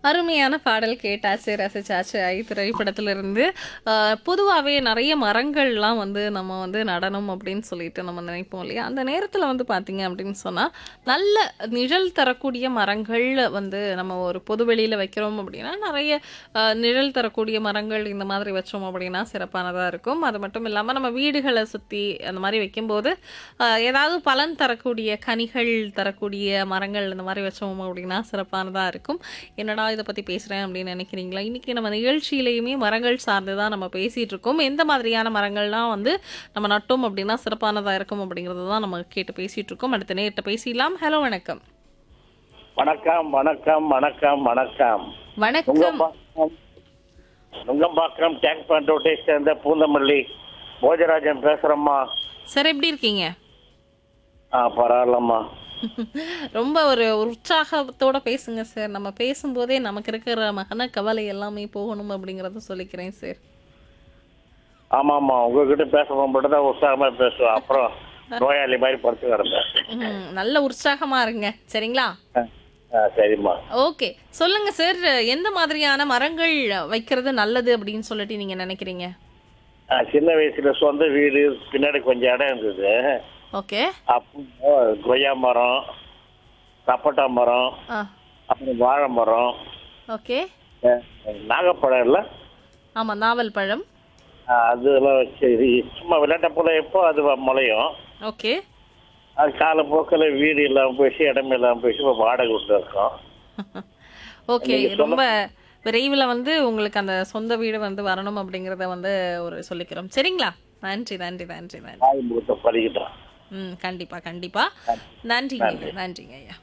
அருமையான பாடல் கேட்டாச்சு ரசிச்சாச்சு ஐ திரைப்படத்திலிருந்து பொதுவாகவே நிறைய மரங்கள்லாம் வந்து நம்ம வந்து நடனம் அப்படின்னு சொல்லிட்டு நம்ம நினைப்போம் இல்லையா அந்த நேரத்தில் வந்து பார்த்தீங்க அப்படின்னு சொன்னால் நல்ல நிழல் தரக்கூடிய மரங்கள் வந்து நம்ம ஒரு பொதுவெளியில் வைக்கிறோம் அப்படின்னா நிறைய அஹ், நிழல் தரக்கூடிய மரங்கள் இந்த மாதிரி வச்சோம் அப்படின்னா சிறப்பானதாக இருக்கும் அது மட்டும் இல்லாமல் நம்ம வீடுகளை சுற்றி அந்த மாதிரி வைக்கும்போது அஹ், ஏதாவது பலன் தரக்கூடிய கனிகள் தரக்கூடிய மரங்கள் இந்த மாதிரி வச்சோம் அப்படின்னா சிறப்பானதாக இருக்கும் என்னடா இதை பற்றி பேசுகிறேன் அப்படின்னு நினைக்கிறீங்களா இன்றைக்கி நம்ம நிகழ்ச்சியிலையுமே மரங்கள் சார்ந்து தான் நம்ம பேசிகிட்டு இருக்கோம் எந்த மாதிரியான மரங்கள்லாம் வந்து நம்ம நட்டோம் அப்படின்னா சிறப்பானதாக இருக்கும் அப்படிங்கிறது தான் நம்ம கேட்டு பேசிகிட்டு இருக்கோம் அடுத்த நேரத்தை பேசிடலாம் ஹலோ வணக்கம் வணக்கம் வணக்கம் வணக்கம் வணக்கம் வணக்கம் நுங்கம்பாக்கம் நுங்கம்பாக்கம் டேங்க் பண்டோட்டை சேர்ந்த பூந்தமல்லி போஜராஜன் பேசுறேம்மா சார் எப்படி இருக்கீங்க ஆ பரவாயில்லம்மா ரொம்ப ஒரு உற்சாகத்தோட பேசுங்க சார் நம்ம பேசும்போதே நமக்கு இருக்கிற மகன கவலை எல்லாமே போகணும் அப்படிங்கிறத சொல்லிக்கிறேன் சார் ஆமாம்மா உங்ககிட்ட பேசும்போது மட்டும் தான் உற்சாகமா பேசுவேன் அப்புறம் நோயாளி மாதிரி படுத்து கிடந்தேன் ம், நல்ல உற்சாகமா இருங்க சரிங்களா ஆ, ஆ, சரிம்மா ஓகே சொல்லுங்க சார் எந்த மாதிரியான மரங்கள் வைக்கிறது நல்லது அப்படின்னு சொல்லிட்டு நீங்க நினைக்கிறீங்க ஆ, சின்ன வயசுல சொந்த வீடு பின்னாடி கொஞ்சம் இடம் இருந்தது ஓகே அப்போ கொய்யா மரம் சப்போட்டா மரம் ஆ அப்புறம் வாழை மரம் ஓகே ஆ, நாகப்பழம் இல்லை ஆமா நாவல் பழம் ஆ, அதெல்லாம் வச்சு இது சும்மா விளையாட்ட போல எப்போ அது வ- முளையும் ஓகே அது காலப்போக்கில் வீடு இல்லாமல் போயிடுச்சு இடம் இல்லாமல் போயிடுச்சு இப்போ வாடகை விட்டு இருக்கோம் ஓகே ரொம்ப விரைவில் வந்து உங்களுக்கு அந்த சொந்த வீடு வந்து வரணும் அப்படிங்கிறத வந்து ஒரு சொல்லிக்கிறோம் சரிங்களா நன்றி நன்றி நன்றி நன்றி தாய் முகத்தை பழிக்கிட்டோம் ம் கண்டிப்பா கண்டிப்பா நன்றிங்க ஐயா, நன்றிங்க ஐயா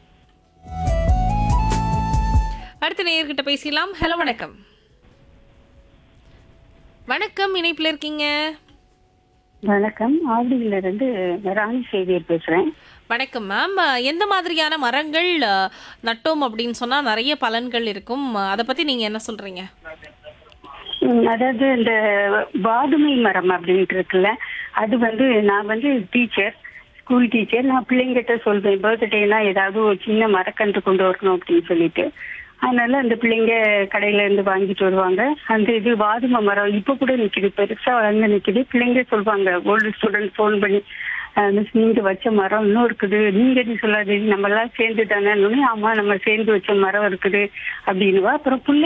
அடுத்த நேயர்கிட்ட பேசலாம் ஹலோ வணக்கம் வணக்கம் இணைப்புல இருக்கீங்க வணக்கம் ஆவடியில இருந்து ராணி சேவியர் பேசுறேன் வணக்கம் மேம் எந்த மாதிரியான மரங்கள் அஹ், நட்டோம் அப்படின்னு சொன்னா நிறைய பலன்கள் இருக்கும் அதை பத்தி நீங்க என்ன சொல்றீங்க ம், அதாவது இந்த வாதுமை மரம் அப்படின்ட்டு இருக்குல்ல அது வந்து நான் வந்து டீச்சர் ஸ்கூல் டீச்சர் நான் பிள்ளைங்கிட்ட சொல்வேன் பர்த்டேனா ஏதாவது ஒரு சின்ன மரக்கன்று கொண்டு வரணும் அப்படின்னு சொல்லிட்டு அதனால அந்த பிள்ளைங்க கடையில இருந்து வாங்கிட்டு வருவாங்க அந்த இது வாதுமை மரம் இப்ப கூட நிக்குது பெருசா வளர்ந்து நிக்குது பிள்ளைங்க சொல்லுவாங்க ஓல்டு ஸ்டூடெண்ட் ஃபோன் பண்ணி மிஸ் நீங்க வச்ச மரம் இன்னும் இருக்குது நீங்க எதுவும் சொல்லாதீங்க நம்ம எல்லாம் சேர்ந்து தானே ஆமா நம்ம சேர்ந்து வச்ச மரம் இருக்குது அப்படின்னுவா அப்புறம் பிள்ளை